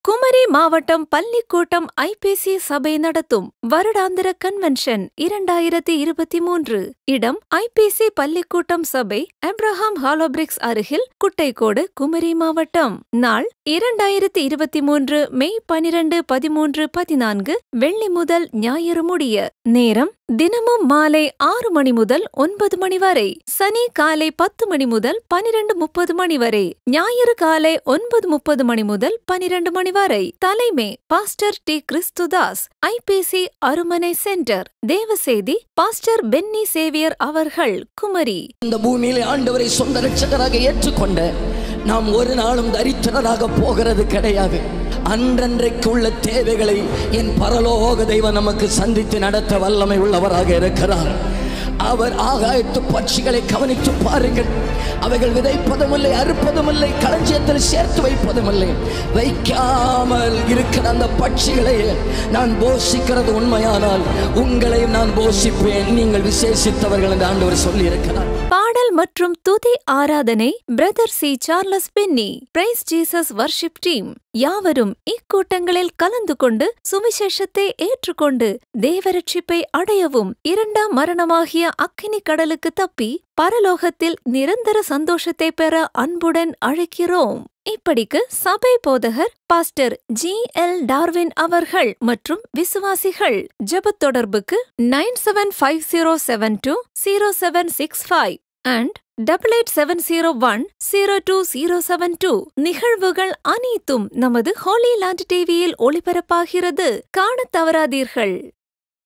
குமரி மாவட்டம் பள்ளிக்கூட்டம் ஐபிசி சபை நடத்தும் வருடாந்திர கன்வென்ஷன் இரண்டாயிரத்தி இருபத்தி மூன்று இடம் ஐபிசி பள்ளிக்கூட்டம் சபை அப்ரஹாம் ஹாலோபிரிக்ஸ் அருகில் குட்டைக்கோடு குமரி மாவட்டம் நாள் இரண்டாயிரத்தி இருபத்தி மூன்று மே பனிரெண்டு பதிமூன்று பதினான்கு வெள்ளி முதல் ஞாயிறு முடிய நேரம் தினமும் மாலை ஆறு மணி முதல் ஒன்பது மணி வரை சனி காலை பத்து மணி முதல் பனிரெண்டு முப்பது மணி வரை ஞாயிறு காலை ஒன்பது முப்பது மணி முதல் பனிரெண்டு மணி வரை தலைமை pastor T Christudas IPC Arumanai centre தேவசேதி பாஸ்டர் பென்னி சேவியர் அவர்கள் குமரி இந்த பூமியிலே ஆண்டவரை சொந்த ரட்சகராக ஏற்றுக்கொண்ட நாம் ஒரு நாளும் தரித்திரராக போகிறது கிடையாது அன்றன்றைக்கு உள்ள தேவைகளை என் பரலோக தெய்வம் நமக்கு சந்தித்து நடத்த வல்லமை உள்ளவராக இருக்கிறார் அவர் ஆகாயத்து பட்சிகளை கவனித்து பாருங்கள் அவைகள் விதைப்பதும் இல்லை அறுப்பதும் இல்லை களஞ்சியத்தில் சேர்த்து வைப்பதும் இல்லை வைக்காமல் இருக்கிற அந்த பட்சிகளை நான் போஷிக்கிறது உண்மையானால் உங்களையும் நான் போஷிப்பேன் நீங்கள் விசேஷித்தவர்கள் என்று ஆண்டவர் சொல்லி இருக்கிறார் பாடல் மற்றும் துதி ஆராதனை brother C Charles Benny praise Jesus worship team யாவரும் இக்கூட்டங்களில் கலந்து கொண்டு சுவிசேஷத்தை ஏற்றுக்கொண்டு தேவரட்சிப்பை அடையவும் இரண்டாம் மரணமாகிய அக்கினி கடலுக்கு தப்பி பரலோகத்தில் நிரந்தர சந்தோஷத்தை பெற அன்புடன் அழைக்கிறோம் இப்படிக்கு சபை போதகர் பாஸ்டர் ஜி எல் டார்வின் அவர்கள் மற்றும் விசுவாசிகள் ஜெபத் தொடர்புக்கு nine seven five zero seven two zero seven six five and double eight seven zero one zero two zero seven two நிகழ்வுகள் அனைத்தும் நமது ஹோலி லேண்ட் டிவியில் ஒளிபரப்பாகிறது காணத் தவறாதீர்கள்